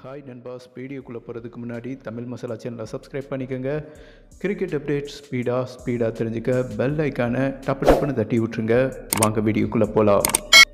hi நண்பாஸ் வீடியோக்குள்ளே போகிறதுக்கு முன்னாடி தமிழ் மசாலா சேனலை சப்ஸ்கிரைப் பண்ணிக்கோங்க கிரிக்கெட் அப்டேட் ஸ்பீடாக ஸ்பீடாக தெரிஞ்சுக்க பெல் ஐக்கானை டப்பு டப்புன்னு தட்டி விட்ருங்க வாங்க வீடியோக்குள்ளே போகலாம்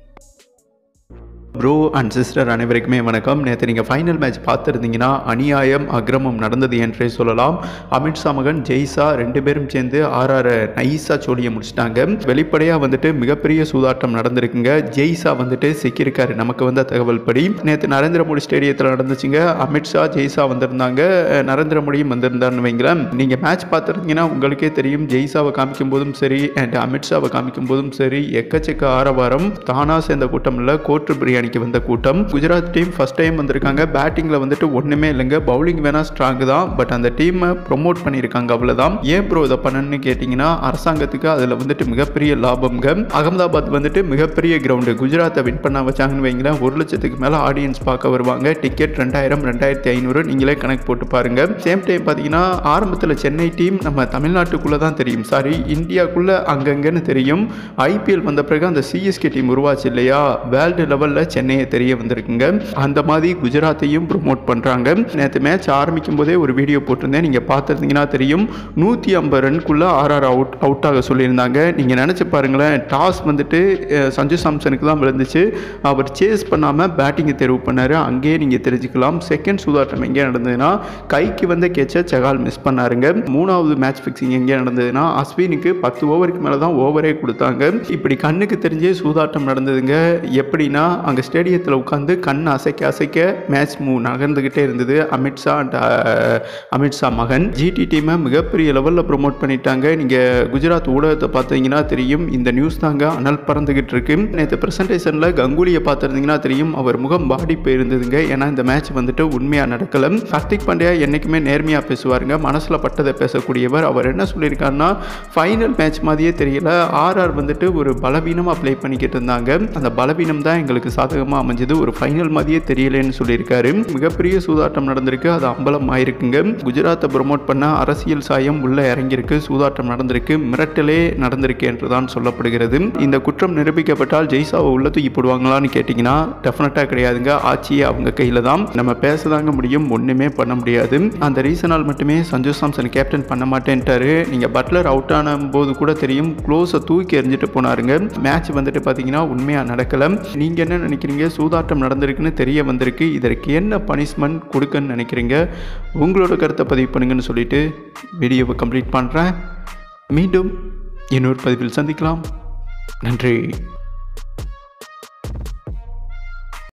ப்ரோ அண்ட் சிஸ்டர் அனைவருக்குமே வணக்கம் நேற்று நீங்கள் ஃபைனல் மேட்ச் பார்த்துருந்தீங்கன்னா அநியாயம் அக்கிரமம் நடந்தது என்றே சொல்லலாம் அமித்ஷா மகன் ஜெய்சா ரெண்டு பேரும் சேர்ந்து ஆர்ஆர் நைஸாக சோழியை முடிச்சிட்டாங்க வெளிப்படையாக வந்துட்டு மிகப்பெரிய சூதாட்டம் நடந்திருக்குங்க ஜெய்சா வந்துட்டு சிக்கியிருக்காரு நமக்கு வந்த தகவல் படி நேற்று நரேந்திர மோடி ஸ்டேடியத்தில் நடந்துச்சுங்க அமித்ஷா ஜெய்சா வந்திருந்தாங்க அஹ் நரேந்திர மோடியும் வந்திருந்தாருன்னு வைங்களேன் நீங்கள் மேட்ச் பார்த்துருந்தீங்கன்னா உங்களுக்கே தெரியும் ஜெய்சாவை காமிக்கும் போதும் சரி அண்ட் அமித்ஷாவை காமிக்கும் போதும் சரி எக்கச்சக்க ஆரவாரம் தானாக சேர்ந்த கூட்டம் இல்லை கோட்டு பிரியாணிக்கு வந்த கூட்டம் குஜராத் டீம் ஃபர்ஸ்ட் டைம் வந்திருக்காங்க பேட்டிங்கில் வந்துட்டு ஒன்றுமே இல்லைங்க பவுலிங் வேணால் ஸ்ட்ராங் தான் பட் அந்த டீமை ப்ரொமோட் பண்ணியிருக்காங்க அவ்வளோதான் ஏன் ப்ரோ இதை பண்ணணும்னு கேட்டிங்கன்னா அரசாங்கத்துக்கு அதில் வந்துட்டு மிகப்பெரிய லாபம்ங்க அகமதாபாத் வந்துட்டு மிகப்பெரிய கிரவுண்டு குஜராத்தை வின் பண்ண வச்சாங்கன்னு வைங்களேன் ஒரு லட்சத்துக்கு மேலே ஆடியன்ஸ் பார்க்க வருவாங்க டிக்கெட் ரெண்டாயிரம் ரெண்டாயிரத்தி ஐநூறு நீங்களே கணக்கு போட்டு பாருங்க சேம் டைம் பார்த்தீங்கன்னா ஆரம்பத்தில் சென்னை டீம் நம்ம தமிழ்நாட்டுக்குள்ளே தான் தெரியும் சாரி இந்தியாக்குள்ளே அங்கங்கன்னு தெரியும் ஐபிஎல் வந்த பிறகு அந்த சிஎஸ்கே டீம் உருவாச்சு இல்லையா வேர்ல்டு லெவலில் சென்னையை தெரிய வந்திருக்குங்க அந்த மாதிரி குஜராத்தையும் ப்ரொமோட் பண்ணுறாங்க நேற்று மேட்ச் ஆரம்பிக்கும் போதே ஒரு வீடியோ போட்டிருந்தேன் நீங்கள் பார்த்துருந்தீங்கன்னா தெரியும் நூற்றி ஐம்பது ரன்குள்ளே ஆர்ஆர் அவுட் அவுட் ஆக சொல்லியிருந்தாங்க நீங்கள் நினச்சி பாருங்களேன் டாஸ் வந்துட்டு அஹ், சஞ்சு சாம்சனுக்கு தான் விழுந்துச்சு அவர் சேஸ் பண்ணாமல் பேட்டிங்கை தேர்வு பண்ணார் அங்கேயே நீங்கள் தெரிஞ்சுக்கலாம் செகண்ட் சூதாட்டம் எங்கே நடந்ததுன்னா கைக்கு வந்த கேட்சை செகால் மிஸ் பண்ணாருங்க மூணாவது மேட்ச் ஃபிக்ஸிங் எங்கே நடந்ததுன்னா அஸ்வினுக்கு பத்து ஓவருக்கு மேலே தான் ஓவரே கொடுத்தாங்க இப்படி கண்ணுக்கு தெரிஞ்சே சூதாட்டம் நடந்ததுங்க எப்படின்னா அங்கே ஸ்டேடியத்தில் உட்காந்து கண் அசைக்க அசைக்க மேட்ச் மூ நகர்ந்துக்கிட்டே இருந்தது அமித்ஷா அண்ட் அமித்ஷா மகன் ஜிடி டீமை மிகப்பெரிய லெவலில் ப்ரொமோட் பண்ணிட்டாங்க நீங்கள் குஜராத் ஊடகத்தை பார்த்தீங்கன்னா தெரியும் இந்த நியூஸ் தாங்க அனல் பறந்துகிட்டு இருக்கு நேற்று ப்ரெசன்டேஷனில் கங்குலியை பார்த்துருந்தீங்கன்னா தெரியும் அவர் முகம் பாடி போயிருந்ததுங்க ஏன்னா இந்த மேட்ச் வந்துட்டு உண்மையாக நடக்கல ஹர்திக் பாண்டியா என்றைக்குமே நேர்மையாக பேசுவாருங்க மனசில் பட்டதை பேசக்கூடியவர் அவர் என்ன சொல்லியிருக்காருன்னா ஃபைனல் மேட்ச் மாதிரியே தெரியல ஆர்ஆர் வந்துட்டு ஒரு பலவீனமாக ப்ளே பண்ணிக்கிட்டு இருந்தாங்க அந்த பலவீனம் தான் எங்களுக்கு சாதகமாக அமைஞ்சது ஒரு ஃபைனல் மாதிரியே தெரியலன்னு சொல்லியிருக்காரு மிகப்பெரிய சூதாட்டம் நடந்திருக்கு அது அம்பலம் ஆயிருக்குங்க குஜராத்தை ப்ரொமோட் பண்ண அரசியல் சாயம் உள்ள இறங்கியிருக்கு சூதாட்டம் நடந்திருக்கு மிரட்டலே நடந்திருக்கு என்றுதான் சொல்லப்படுகிறது இந்த குற்றம் நிரூபிக்கப்பட்டால் ஜெய்சாவை உள்ள தூக்கி போடுவாங்களான்னு கேட்டிங்கன்னா டெஃபினட்டாக கிடையாதுங்க ஆட்சியே அவங்க கையில் தான் நம்ம பேசதாங்க முடியும் ஒன்றுமே பண்ண முடியாது அந்த ரீசனால் மட்டுமே சஞ்சு சாம்சன் கேப்டன் பண்ண மாட்டேன்ட்டாரு நீங்கள் பட்லர் அவுட் ஆன போது கூட தெரியும் க்ளோஸை தூக்கி எறிஞ்சிட்டு போனாருங்க மேட்ச் வந்துட்டு பார்த்தீங்கன்னா உண்மையாக நடக்கலை நீங்கள் என்ன நினைக்கிறீங்க சூதாட்டம் நடந்திருக்குன்னு தெரிய வந்திருக்கு இதற்கு என்ன பனிஷ்மெண்ட் கொடுக்கன்னு நினைக்கிறீங்க உங்களோட கருத்தை பதிவு பண்ணுங்கன்னு சொல்லிட்டு வீடியோவை கம்ப்ளீட் பண்ணுறேன் மீண்டும் இன்னொரு பதிவில் சந்திக்கலாம் நன்றி